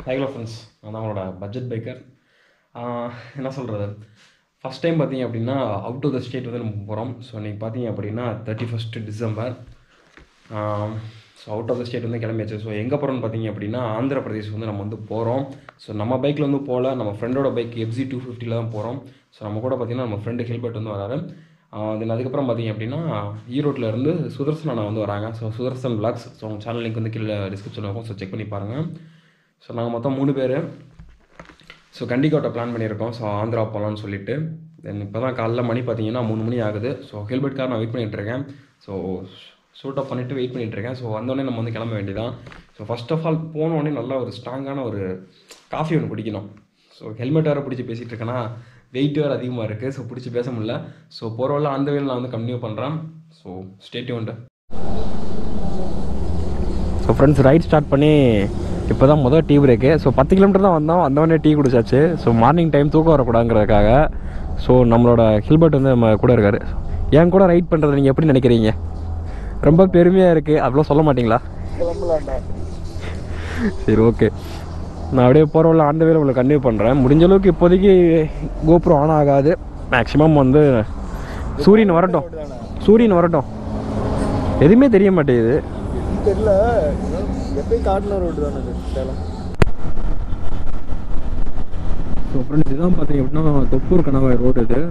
high low friends நான் தான் அவங்களோட பட்ஜெட் பைக்கர் என்ன சொல்கிறது ஃபஸ்ட் டைம் பார்த்தீங்க அப்படின்னா அவுட் ஆஃப் த ஸ்டேட் வந்து நம்ம போகிறோம் ஸோ இன்றைக்கி பார்த்தீங்க அப்படின்னா thirty first December so out of the state வந்து கிளம்பியாச்சு ஸோ எங்கே போகிறோம்னு பார்த்தீங்க அப்படின்னா ஆந்திர பிரதேஷ் வந்து நம்ம வந்து போகிறோம் ஸோ நம்ம பைக்கில் வந்து போகல நம்ம ஃப்ரெண்டோட பைக் எஃப்ஜி டூ ஃபிஃப்டியில் தான் போகிறோம் ஸோ நம்ம கூட பார்த்தீங்கன்னா நம்ம ஃப்ரெண்டு ஹெல்பர்ட் வந்து வராரு தென் அதுக்கப்புறம் பார்த்தீங்க அப்படின்னா ஈரோட்டில் இருந்து சுதர்சன் அண்ணா வந்து வராங்க ஸோ சுதர்சன் பிளாக்ஸ் ஸோ அவங்க சேனல் லிங்க் வந்து கீழே டிஸ்கிரிப்ஷனில் இருக்கும் ஸோ செக் பண்ணி பாருங்கள் ஸோ நாங்கள் மொத்தம் மூணு பேர் ஸோ கண்டிக்கோட்டை பிளான் பண்ணியிருக்கோம் ஸோ ஆந்திரா போகலான்னு சொல்லிட்டு தென் இப்போ தான் காலைல மணி பார்த்தீங்கன்னா மூணு மணி ஆகுது ஸோ ஹெல்மெட் கார் நான் வெயிட் பண்ணிகிட்ருக்கேன் ஸோ ஷூட் அப் பண்ணிவிட்டு வெயிட் பண்ணிகிட்ருக்கேன் ஸோ வந்தோடனே நம்ம வந்து கிளம்ப வேண்டியதான் ஸோ ஃபஸ்ட் ஆஃப் ஆல் போனோடனே நல்லா ஒரு ஸ்ட்ராங்கான ஒரு காஃபி ஒன்று குடிக்கணும் ஸோ ஹெல்மெட் வேறு பிடிச்சி பேசிகிட்டு இருக்கேன்னா வெயிட் வேறு அதிகமாக இருக்குது ஸோ பிடிச்சி பேச முடியல ஸோ போகிறவள்ள அந்த வேலை நான் வந்து கண்டினியூ பண்ணுறேன் ஸோ ஸ்டேட்யூண்டு ஸோ ஃப்ரெண்ட்ஸ் ரைட் ஸ்டார்ட் பண்ணி இப்போ தான் முதல் டீ பிரேக்கு ஸோ பத்து கிலோமீட்டர் தான் வந்தோம் வந்தவொடனே டீ குடிச்சாச்சு ஸோ மார்னிங் டைம் தூக்கம் வரக்கூடாதுங்கிறதுக்காக ஸோ நம்மளோட ஹில்பர்ட் வந்து நம்ம கூட இருக்காரு என் கூட ரைட் பண்ணுறது நீங்கள் எப்படி நினைக்கிறீங்க ரொம்ப பெருமையாக இருக்குது அவ்வளோ சொல்ல மாட்டீங்களா சரி ஓகே நான் அப்படியே போகிறவள்ள ஆண்ட வேலை உங்களுக்கு கன்டினியூ பண்ணுறேன் முடிஞ்ச அளவுக்கு இப்போதைக்கு கோபுரம் ஆன் ஆகாது மேக்ஸிமம் வந்து சூரியன் வரட்டும் சூரியன் வரட்டும் எதுவுமே தெரிய மாட்டேங்குது தெரியல எப்பயும் காட்டின ரோடு தானே இது சேலம் ஸோ ஃப்ரெண்ட்ஸ் இதுதான் பார்த்தீங்க அப்படின்னா தொப்பூர் கணவாய் ரோடு இது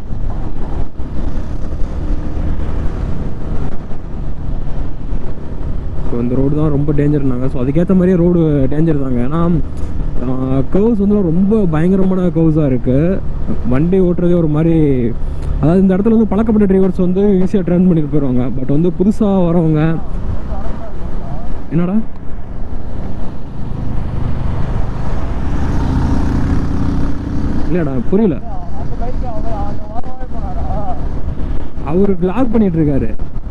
ஸோ இந்த ரோடு தான் ரொம்ப டேஞ்சர்னாங்க ஸோ அதுக்கேற்ற மாதிரியே ரோடு டேஞ்சர் தாங்க ஏன்னா கர்வ்ஸ் வந்து ரொம்ப பயங்கரமான கர்வ்ஸாக இருக்குது வண்டி ஓட்டுறதே ஒரு மாதிரி அதாவது இந்த இடத்துல வந்து பழக்கப்பட்ட டிரைவர்ஸ் வந்து ஈஸியாக ட்ரெயின் பண்ணிட்டு போயிடுவாங்க பட் வந்து புதுசாக வரவங்க என்னடா இல்லடா புரியல அந்த பைக் அவர் அந்த வாரமாவே போனாரா அவர் vlog பண்ணிட்டு இருக்காரு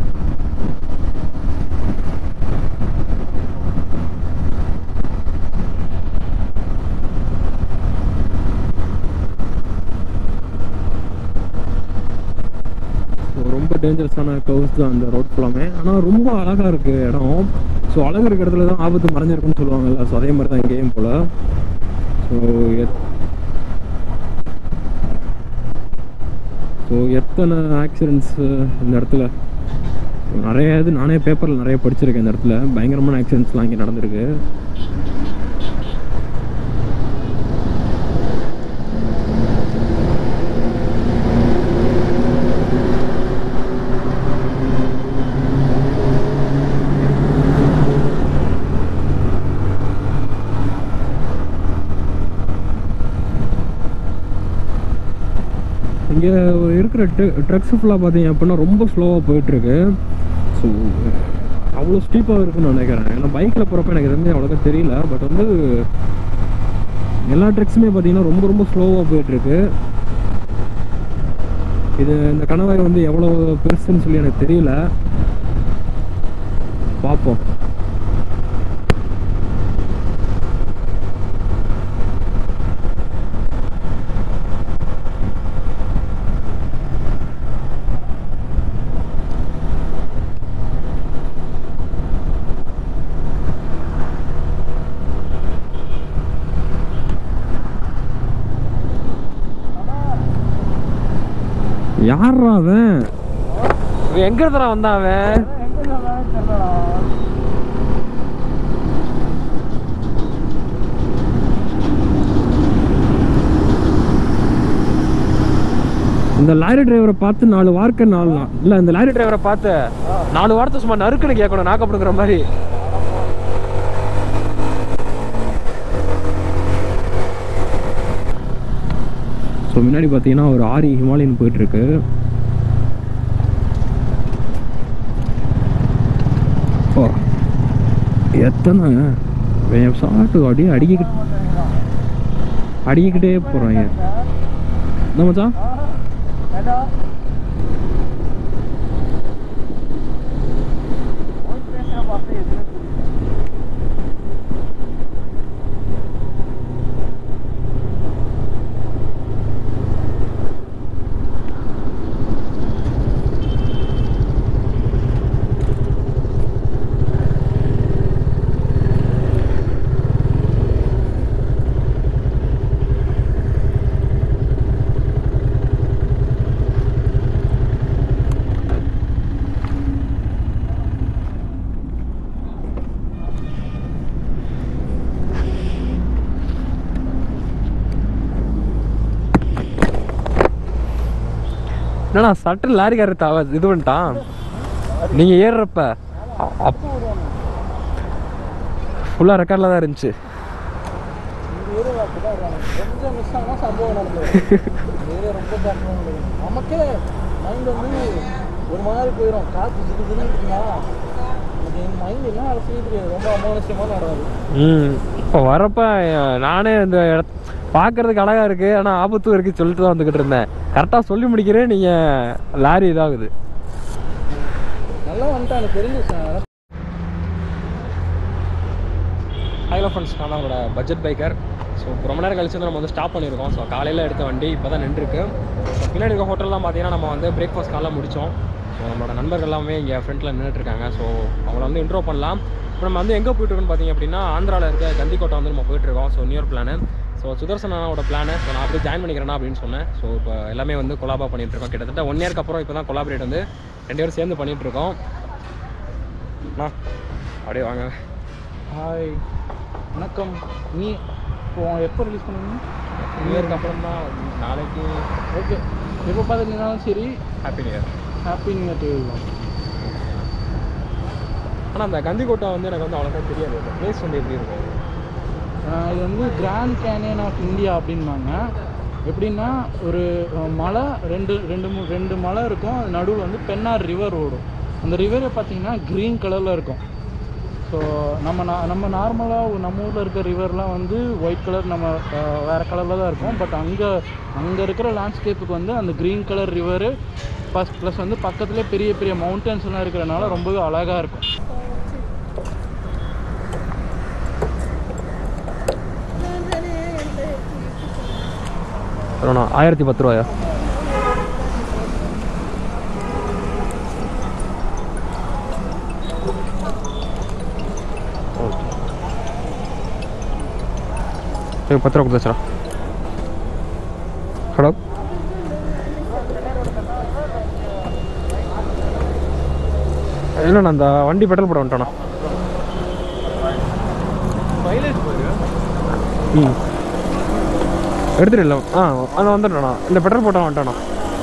So, ரொம்ப டேஞ்சரஸான கவுஸ் தான் அந்த ரோட் ஃபுல்லாமே ஆனால் ரொம்ப அழகாக இருக்குது இடம் ஸோ அழகு இருக்க இடத்துல தான் ஆபத்து மறைஞ்சிருக்குன்னு சொல்லுவாங்கல்ல ஸோ அதே மாதிரி தான் இங்கேயும் போல் ஸோ ஸோ எத்தனை ஆக்சிடென்ட்ஸு இந்த இடத்துல நிறைய இது நானே பேப்பரில் நிறைய படிச்சிருக்கேன் இந்த இடத்துல பயங்கரமான ஆக்சிடென்ட்ஸ்லாம் இங்கே நடந்திருக்கு இங்கே இருக்கிற ட்ரக்ஸ் ஃபுல்லாக பார்த்தீங்க அப்படின்னா ரொம்ப ஸ்லோவாக போயிட்டுருக்கு ஸோ அவ்வளோ ஸ்டீப்பாக இருக்குன்னு நினைக்கிறேன் ஏன்னா பைக்கில் போகிறப்ப எனக்கு எதுவுமே அவ்வளோக்கா தெரியல பட் வந்து எல்லா ட்ரக்ஸுமே பார்த்தீங்கன்னா ரொம்ப ரொம்ப ஸ்லோவாக போயிட்டுருக்கு இது இந்த கணவாய் வந்து எவ்வளோ பெருசுன்னு சொல்லி எனக்கு தெரியல பார்ப்போம் யாரா அவன் இவன் எங்க இருந்தா வந்தான் அவன் எங்க இருந்தாலும் தெரியலடா இந்த லாரி டிரைவரை பார்த்து நாலு வார்த்தை நாலு நா- இல்ல இந்த லாரி டிரைவரை பார்த்து நாலு வார்த்தை சும்மா நறுக்குன்னு கேட்கணும் நாக்கப்படுங்கிற மாதிரி ஸோ முன்னாடி பார்த்தீங்கன்னா ஒரு ஆரி ஹிமாலயன் போயிட்டு இருக்கு ஓ எத்தனை இவன் சாப்பிட்டு அப்படியே அடிக்கிட்டு அடிக்கிட்டே போகிறாங்க என்ன மச்சான் ஏண்டா போய் பேசுற பார்த்தா எதுவுமே புரியல என்னண்ணா சட்டன் லாரிக்காரர் தவ இது பண்ணிட்டான் நீங்கள் ஏறுறப்ப ஃபுல்லாக ரெக்கார்டில் தான் இருந்துச்சு இந்த ஏரியா அப்படிதான் இருக்காங்க கொஞ்சம் மிஸ் ஆனால் சம்பவம் நடந்தது இந்த ஏரியா ரொம்ப ஜாக்கிரமாக நடக்குது நமக்கே மைண்ட் வந்து ஒரு மாதிரி போயிடும் காற்று சிறு சிறு இருக்குமா எனக்கு என் மைண்ட் என்ன வேலை செய்ய தெரியாது ரொம்ப அமானுஷமாக நடக்குது ம் இப்போ வரப்ப அஹ், நானே இந்த இடத் பார்க்கறதுக்கு அழகாக இருக்குது ஆனால் ஆபத்தும் இருக்குது சொல்லிட்டு தான் வந்துக்கிட்டு இருந்தேன் கரெக்டாக சொல்லி முடிக்கிறேன் நீங்கள் லாரி இதாகுது நல்லா வந்துட்டு எனக்கு தெரிஞ்சு சார் ஹலோ ஃப்ரெண்ட்ஸ் நான் தான் உங்களோட பட்ஜெட் பைக்கர் ஸோ ரொம்ப நேரம் கழிச்சு வந்து நம்ம வந்து ஸ்டாப் பண்ணியிருக்கோம் ஸோ காலையில் எடுத்த வண்டி இப்போ தான் நின்றுருக்கு ஸோ பின்னாடி இருக்க ஹோட்டல்லாம் பார்த்தீங்கன்னா நம்ம வந்து பிரேக்ஃபாஸ்ட் காலைல முடித்தோம் ஸோ நம்மளோட நண்பர்கள் எல்லாமே இங்கே ஃப்ரண்ட்டில் நின்றுட்டுருக்காங்க ஸோ அவங்கள வந்து இன்ட்ரோ பண்ணலாம் இப்போ நம்ம வந்து எங்கே போயிட்டுருக்கோன்னு பார்த்தீங்க அப்படின்னா ஆந்திராவில் இருக்க கந்திக்கோட்டை வந்து நம்ம போயிட்டுருக்கோம் ஸோ நியூ பிளானு ஸோ சுதர்சனாவோட பிளானு ஸோ நான் அப்படியே ஜாயின் பண்ணிக்கிறேன்னா அப்படின்னு சொன்னேன் ஸோ இப்போ எல்லாமே வந்து கொலாபா பண்ணிகிட்ருக்கோம் கிட்டத்தட்ட ஒன் இயர்க்கு அப்புறம் இப்போ தான் கொலாபரேட் வந்து ரெண்டு பேரும் சேர்ந்து பண்ணிகிட்ருக்கோம் அண்ணா அப்படியே வாங்க ஹாய் வணக்கம் நீ இப்போ எப்போ ரிலீஸ் பண்ணுவீங்க நியூ இயர்க்கு அப்புறம் தான் நாளைக்கு ஓகே எப்போ பார்த்துட்டீங்கனாலும் சரி happy new year happy new year to ஆனால் அந்த கந்திக்கோட்டை வந்து எனக்கு வந்து அவ்வளோக்கா தெரியாது அந்த பிளேஸ் வந்து எப்படி இருக்கும் ஆஹ் இது வந்து கிராண்ட் கேனியன் ஆஃப் இந்தியா அப்படின்பாங்க எப்படின்னா ஒரு அஹ், மலை ரெண்டு ரெண்டு மூ ரெண்டு மலை இருக்கும் அது நடுவில் வந்து பெண்ணார் ரிவர் ஓடும் அந்த ரிவரை பார்த்தீங்கன்னா க்ரீன் கலரில் இருக்கும் ஸோ நம்ம நா நம்ம நார்மலாக நம்ம ஊரில் இருக்க ரிவர்லாம் வந்து ஒயிட் கலர் நம்ம அஹ், வேற கலரில் தான் இருக்கும் பட் அங்கே அங்கே இருக்கிற லேண்ட்ஸ்கேப்புக்கு வந்து அந்த green colour river plus plus வந்து பக்கத்துலேயே பெரிய பெரிய மவுண்டன்ஸ் எல்லாம் இருக்கிறனால ரொம்பவே அழகாக இருக்கும் அண்ணா ஆயிரத்தி பத்து ரூபாயா ஓகே பத்து ரூபா கொடுத்தாச்சா ஹலோ இல்லைண்ணா அந்த வண்டி பெட்ரோல் போட வந்துட்டோண்ணா மைலேஜ் ம் எடுத்துட்டு இல்லை ஆ அதான் வந்துட்டோண்ணா இந்த பெட்ரோல் போட்டால் வந்துட்டோண்ணா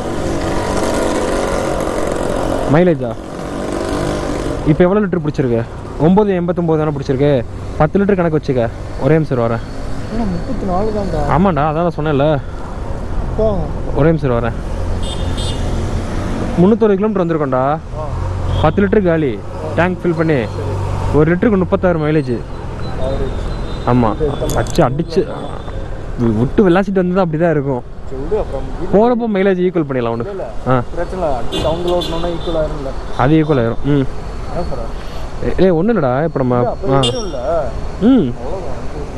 மைலேஜா இப்போ எவ்வளோ லிட்டர் பிடிச்சிருக்கு ஒம்பது எண்பத்தொம்போது தானே பிடிச்சிருக்கு பத்து லிட்டர் கணக்கு வச்சுக்க ஒரே நிமிஷம் வரேன் ஆனால் முப்பத்தி நாலு தான்டா ஆமாண்டா அதான் நான் சொன்னேன்ல போங்க ஒரே நிமிஷம் வரேன் முந்நூற்றொரு கிலோமீட்டர் வந்திருக்கோண்டா பத்து லிட்டர் காலி டேங்க் ஃபில் பண்ணி ஒரு லிட்டருக்கு முப்பத்தாறு மைலேஜ் ஆமாம் அச்சு அடிச்சு விட்டு விளாசிட்டு வந்தது அப்படி தான் இருக்கும் விடு அப்புறம் போகிறப்போ மைலேஜ் ஈக்குவல் பண்ணிடலாம் ஒன்று ஆ பிரச்சனை இல்லை அடுத்து டவுன் ஓட்டணும்னா ஈக்குவல் ஆயிரும்ல அது ஈக்குவல் ஆயிரும் ம் ஏன் சார் ஏ- ஏய் ஒன்றும் இல்லைடா இப்போ நம்ம அப்போ ஆ ஏறும்ல ம் அவ்வளோதான்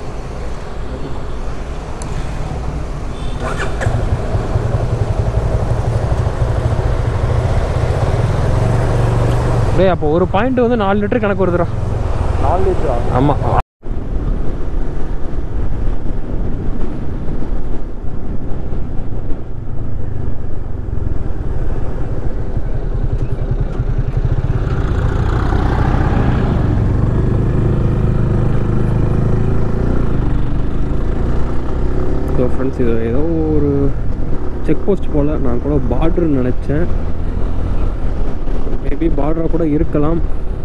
டேய் அப்போ ஒரு பாயிண்ட் வந்து நாலு லிட்டர் கணக்கு வருதுடா நாலு லிட்டரா ஆமாம் ஸோ ஃப்ரெண்ட்ஸ் இது ஏதோ ஒரு செக் போஸ்ட் போல் நான் கூட பார்டர்னு நினச்சேன் மேபி பார்டராக கூட இருக்கலாம்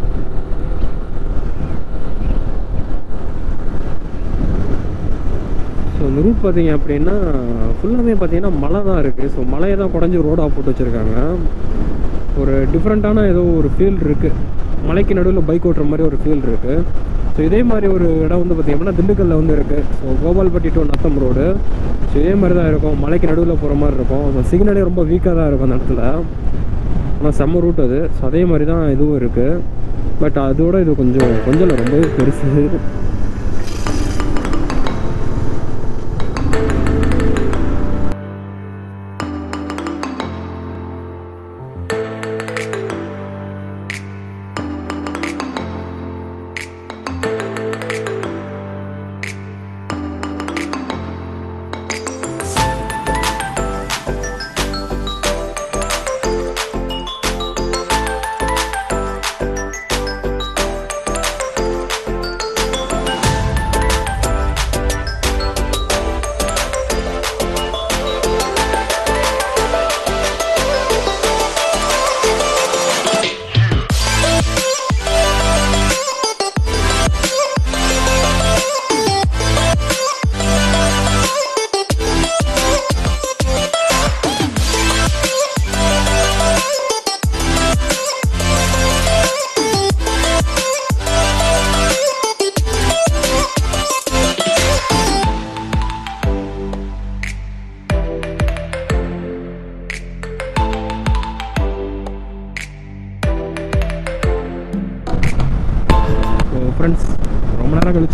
ஸோ இந்த ரூட் பார்த்தீங்க அப்படின்னா ஃபுல்லாகவே பார்த்தீங்கன்னா மலை தான் இருக்குது ஸோ மலையை தான் குடஞ்சி ரோடாக போட்டு வச்சுருக்காங்க ஒரு டிஃப்ரெண்ட்டான ஏதோ ஒரு ஃபீல் இருக்குது மலைக்கு நடுவில் பைக் ஓட்டுற மாதிரி ஒரு ஃபீல் இருக்குது ஸோ இதே மாதிரி ஒரு இடம் வந்து பார்த்தீங்கன்னா திண்டுக்கல்லில் வந்து இருக்குது so Gopalpatti to Natham road so இதே மாதிரி தான் இருக்கும் மலைக்கு நடுவில் போகிற மாதிரி இருக்கும் ஸோ சிக்னலே ரொம்ப வீக்காக தான் இருக்கும் அந்த இடத்துல ஆனால் செம்ம ரூட் அது ஸோ அதே மாதிரி தான் இதுவும் இருக்குது பட் அதோட இது கொஞ்சம் கொஞ்சம் இல்லை ரொம்பவே பெருசு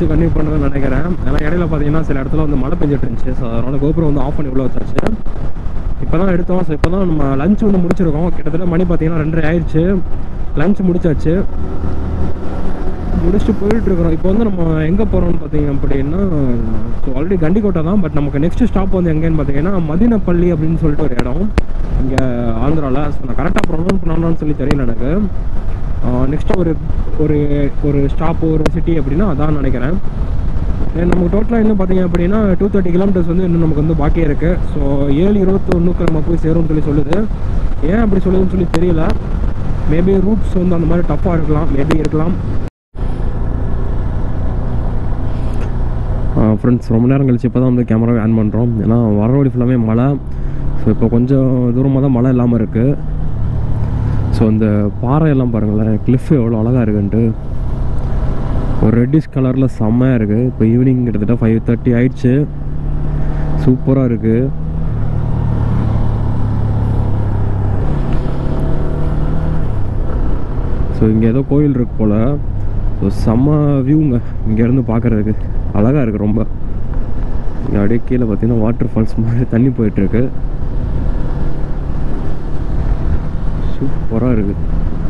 வச்சு கண்டினியூ பண்ணுறேன்னு நினைக்கிறேன் ஏன்னா இடையில பார்த்தீங்கன்னா சில இடத்துல வந்து மழை பெஞ்சிட்டு இருந்துச்சு ஸோ அதனால் கோபுரம் வந்து ஆஃப் பண்ணி உள்ள வச்சாச்சு இப்போ தான் எடுத்தோம் ஸோ இப்போ தான் நம்ம லஞ்ச் வந்து முடிச்சிருக்கோம் கிட்டத்தட்ட மணி பார்த்தீங்கன்னா ரெண்டரை ஆயிடுச்சு லஞ்ச் முடிச்சாச்சு முடிச்சுட்டு போயிட்டு இருக்கிறோம் இப்போ வந்து நம்ம எங்கே போகிறோம்னு பார்த்தீங்க அப்படின்னா ஸோ ஆல்ரெடி கண்டிக்கோட்டை தான் பட் நமக்கு நெக்ஸ்ட் ஸ்டாப் வந்து எங்கேன்னு பார்த்தீங்கன்னா மதினப்பள்ளி அப்படின்னு சொல்லிட்டு ஒரு இடம் இங்கே ஆந்திராவில் ஸோ நான் கரெக்டாக ப்ரொனவுன்ஸ் பண்ணணும்னு சொல்லி தெரியல எனக்கு நெக்ஸ்ட் ஒரு ஒரு ஒரு ஸ்டாப் ஒரு சிட்டி அப்படின்னா அதான் நினைக்கிறேன் Then நமக்கு டோட்டலாக இன்னும் பார்த்தீங்க அப்படின்னா டூ தேர்ட்டி கிலோமீட்டர்ஸ் வந்து இன்னும் நமக்கு வந்து பாக்கி இருக்குது ஸோ ஏழு இருபத்தொன்னுக்கு நம்ம போய் சேரும்னு சொல்லி சொல்லுது ஏன் அப்படி சொல்லுதுன்னு சொல்லி தெரியல மேபி ரூட்ஸ் வந்து அந்த மாதிரி டஃப்பாக இருக்கலாம் மேபி இருக்கலாம் ஃப்ரெண்ட்ஸ் ரொம்ப நேரம் கழிச்சு இப்போ தான் வந்து கேமராவை ஆன் பண்ணுறோம் ஏன்னா வர வழி ஃபுல்லாமே மழை ஸோ இப்போ கொஞ்சம் தூரமாக தான் மழை இல்லாமல் இருக்குது ஸோ இந்த பாறை எல்லாம் பாருங்களேன் கிளிஃப் எவ்வளோ அழகாக இருக்குன்ட்டு ஒரு ரெட்டிஷ் கலரில் செம்மையாக இருக்குது இப்போ ஈவினிங் கிட்டத்தட்ட ஃபைவ் தேர்ட்டி ஆயிடுச்சு சூப்பராக இருக்குது ஸோ இங்கே ஏதோ கோயில் இருக்கு போல் ஸோ செம்ம வியூங்க இங்கேருந்து பார்க்குறதுக்கு அழகாக இருக்குது ரொம்ப இங்கே அப்படியே கீழே பார்த்தீங்கன்னா வாட்டர் ஃபால்ஸ் மாதிரி தண்ணி போயிட்டுருக்கு சூப்பராக இருக்குது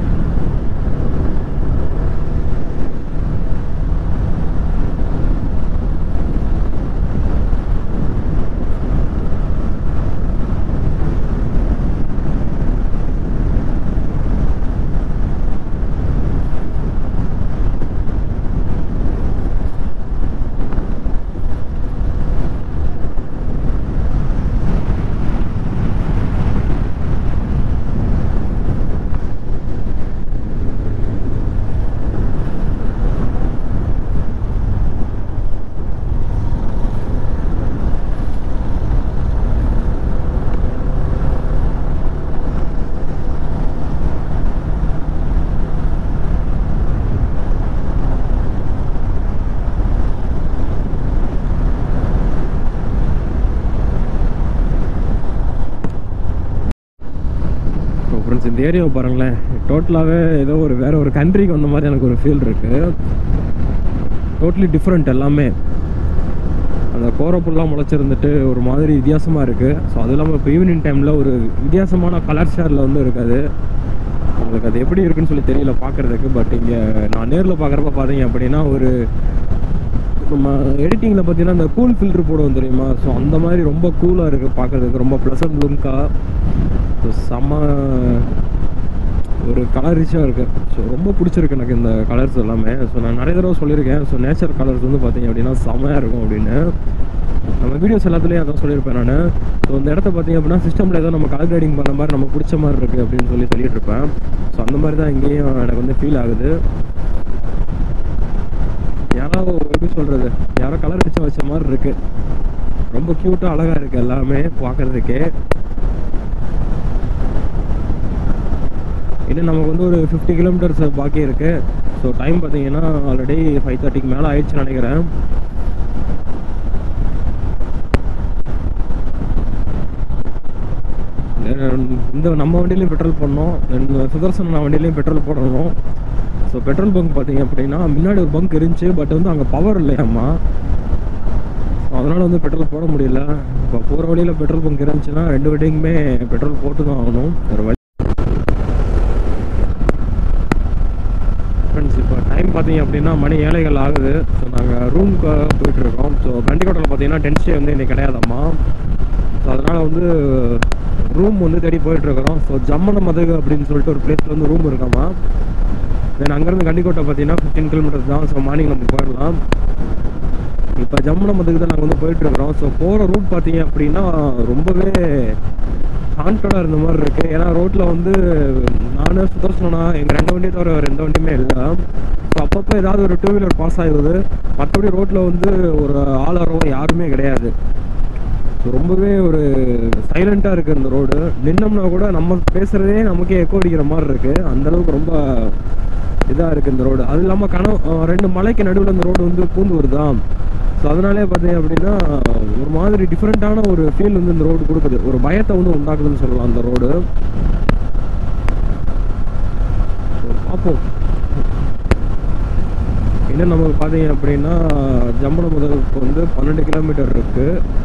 ஸோ ஃப்ரெண்ட்ஸ் இந்த ஏரியாவை பாருங்களேன் டோட்டலாகவே ஏதோ ஒரு வேற ஒரு கண்ட்ரிக்கு வந்த மாதிரி எனக்கு ஒரு ஃபீல் இருக்கு டோட்டலி டிஃப்ரெண்ட் எல்லாமே அந்த கோரப்புல்லாம் முளைச்சிருந்துட்டு ஒரு மாதிரி வித்தியாசமாக இருக்குது ஸோ அது இல்லாமல் இப்போ ஈவினிங் டைமில் ஒரு வித்தியாசமான கலர் ஷேரில் வந்து இருக்காது உங்களுக்கு அது எப்படி இருக்குன்னு சொல்லி தெரியல பார்க்குறதுக்கு பட் இங்கே நான் நேரில் பார்க்குறப்ப பார்த்தீங்க அப்படின்னா ஒரு நம்ம எடிட்டிங்கில் பார்த்தீங்கன்னா அந்த கூல் ஃபில்டர் போடுவோம் தெரியுமா ஸோ அந்த மாதிரி ரொம்ப கூலாக இருக்குது பார்க்குறதுக்கு ரொம்ப ப்ளசன்ட் லுக்காக ஸோ செம்ம ஒரு கலர் ரிச்சாக இருக்குது ஸோ ரொம்ப பிடிச்சிருக்கு எனக்கு இந்த கலர்ஸ் எல்லாமே ஸோ நான் நிறைய தடவை சொல்லியிருக்கேன் ஸோ நேச்சர் கலர்ஸ் வந்து பார்த்தீங்க அப்படின்னா செம்மையாக இருக்கும் அப்படின்னு நம்ம வீடியோஸ் எல்லாத்துலேயும் அதான் சொல்லியிருப்பேன் நான் ஸோ இந்த இடத்த பார்த்தீங்க அப்படின்னா சிஸ்டமில் ஏதோ நம்ம கலர் கிரேடிங் பண்ண மாதிரி நமக்கு பிடிச்ச மாதிரி இருக்குது அப்படின்னு சொல்லி சொல்லிட்டு இருப்பேன் ஸோ அந்த மாதிரி தான் இங்கேயும் எனக்கு வந்து ஃபீல் ஆகுது யாரோ எப்படி சொல்கிறது யாரோ கலர் அடிச்சு வச்ச மாதிரி இருக்குது ரொம்ப க்யூட்டாக அழகாக இருக்குது எல்லாமே பார்க்குறதுக்கே இன்னும் நமக்கு வந்து ஒரு ஃபிஃப்டி கிலோமீட்டர்ஸ் பாக்கி இருக்கு ஸோ டைம் பார்த்தீங்கன்னா ஆல்ரெடி ஃபைவ் தேர்ட்டிக்கு மேலே ஆயிடுச்சுன்னு நினைக்கிறேன் Then இந்த நம்ம வண்டியிலையும் பெட்ரோல் போடணும் தென் சுதர்சன வண்டியிலையும் பெட்ரோல் போடணும் ஸோ பெட்ரோல் பங்க் பார்த்தீங்க அப்படின்னா முன்னாடி ஒரு பங்க் இருந்துச்சு பட் வந்து அங்கே பவர் இல்லையாம்மா ஸோ அதனால் வந்து பெட்ரோல் போட முடியல இப்போ போகிற வழியில் பெட்ரோல் பங்க் இருந்துச்சுன்னா ரெண்டு வண்டிக்குமே பெட்ரோல் போட்டு தான் ஆகணும் ஒரு வழி ஃப்ரெண்ட்ஸ் இப்போ டைம் பார்த்தீங்க அப்படின்னா மணி ஏழைகள் ஆகுது ஸோ நாங்கள் ரூமுக்கு போயிட்டு இருக்கோம் ஸோ கண்டிக்கோட்டில் பார்த்தீங்கன்னா டென்ட் ஸ்டே வந்து இன்னைக்கு கிடையாதாம்மா ஸோ அதனால் வந்து ரூம் வந்து தேடி போயிட்டு இருக்கிறோம் ஸோ ஜம்மன மதகு அப்படின்னு சொல்லிட்டு ஒரு பிளேஸில் வந்து ரூம் இருக்காமா தென் அங்கேருந்து கண்டிக்கோட்டை பார்த்தீங்கன்னா ஃபிஃப்டீன் கிலோமீட்டர்ஸ் தான் ஸோ மார்னிங் நம்ம போயிடலாம் இப்போ ஜம்முன மதுக்கு தான் நாங்கள் வந்து போயிட்டு இருக்கிறோம் ஸோ போகிற ரூட் பார்த்தீங்க அப்படின்னா ரொம்பவே கான்ஃபிடண்டாக இருந்த மாதிரி இருக்கு ஏன்னா ரோட்டில் வந்து நானு சுதர்சனா எங்கள் ரெண்டு வண்டியை தவிர வேறு எந்த வண்டியுமே இல்லை ஸோ அப்பப்போ ஏதாவது ஒரு டூ வீலர் பாஸ் ஆகுது மற்றபடி ரோட்டில் வந்து ஒரு ஆளரவோ யாருமே கிடையாது ஸோ ரொம்பவே ஒரு சைலண்ட்டாக இருக்குது இந்த ரோடு நின்னோம்னா கூட நம்ம பேசுகிறதே நமக்கே எக்கோ அடிக்கிற மாதிரி இருக்குது அந்த அளவுக்கு ரொம்ப இதாக இருக்குது இந்த ரோடு அது இல்லாமல் கனவு அஹ் ரெண்டு மலைக்கு நடுவில் இந்த ரோடு வந்து பூந்து வருதா ஸோ அதனாலே பார்த்தீங்க அப்படின்னா ஒரு மாதிரி டிஃப்ரெண்ட்டான ஒரு ஃபீல் வந்து இந்த ரோடு கொடுக்குது ஒரு பயத்தை வந்து உண்டாக்குதுன்னு சொல்லலாம் அந்த ரோடு பார்ப்போம் இன்னும் நமக்கு பார்த்தீங்க அப்படின்னா ஜம்பன முதலுக்கு வந்து பன்னெண்டு கிலோமீட்டர் இருக்குது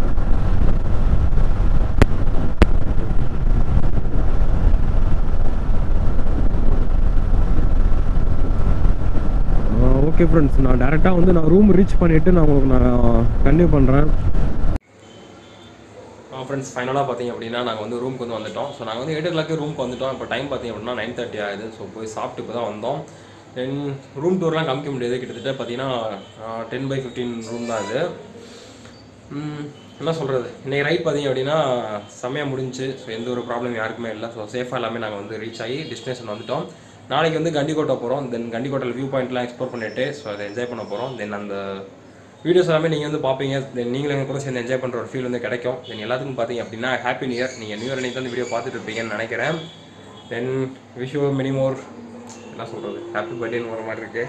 ஓகே ஃப்ரெண்ட்ஸ் நான் டேரெக்டாக வந்து நான் ரூம் ரீச் பண்ணிவிட்டு நான் உங்களுக்கு நான் கன்டினியூ பண்ணுறேன் ஃப்ரெண்ட்ஸ் ஃபைனலாக பார்த்தீங்க அப்படின்னா நாங்கள் வந்து ரூமுக்கு வந்து வந்துட்டோம் ஸோ நாங்கள் வந்து எயிட் ஓ கிளாக்கு ரூமுக்கு வந்துட்டோம் இப்போ டைம் பார்த்தீங்க அப்படின்னா நைன் தேர்ட்டி ஆகுது ஸோ போய் சாப்பிட்டு இப்போ தான் வந்தோம் தென் ரூம் டூர்லாம் காமிக்க முடியாது கிட்டத்தட்ட பார்த்தீங்கன்னா டென் பை ஃபிஃப்டீன் ரூம் தான் இது ம், என்ன சொல்கிறது இன்னைக்கு ரைட் பார்த்தீங்க அப்படின்னா செம்மையாக முடிஞ்சு ஸோ எந்த ஒரு ப்ராப்ளம் யாருக்குமே இல்லை ஸோ சேஃபாக எல்லாமே நாங்கள் வந்து ரீச் ஆகி டெஸ்டினேஷன் வந்துட்டோம் நாளைக்கு வந்து கண்டிக்கோட்டை போகிறோம் தென் கண்டிக்கோட்டையில் வியூ பாயிண்ட்லாம் எக்ஸ்ப்ளோர் பண்ணிட்டு ஸோ அதை என்ஜாய் பண்ண போகிறோம் தென் அந்த வீடியோஸ் எல்லாமே நீங்கள் வந்து பார்ப்பீங்க தென் நீங்களும் எங்க கூட சேர்ந்து என்ஜாய் பண்ணுற ஒரு ஃபீல் வந்து கிடைக்கும் தென் எல்லாத்துக்கும் பார்த்தீங்க அப்படின்னா ஹாப்பி நியூ இயர் நீங்கள் நியூ இயர் அன்னைக்கு தான் இந்த வீடியோ பார்த்துட்டு இருப்பீங்கன்னு நினைக்கிறேன் then wish you many more என்ன சொல்கிறது ஹாப்பி பர்த்டேன்னு வர மாதிரி இருக்குது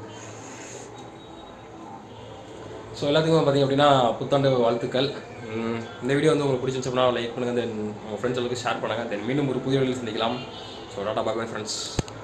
ஸோ எல்லாத்துக்கும் பார்த்தீங்க அப்படின்னா புத்தாண்டு வாழ்த்துக்கள் உம், இந்த வீடியோ வந்து உங்களுக்கு பிடிச்சிருந்துச்சு அப்படின்னா லைக் பண்ணுங்கள் தென் உங்கள் ஃப்ரெண்ட்ஸ் எல்லாருக்கும் ஷேர் பண்ணுங்கள் தென் மீண்டும் ஒரு புதிய வீடியோவில் சந்திக்கலாம் ஸோ டாடா பாய் ஃப்ரெண்ட்ஸ்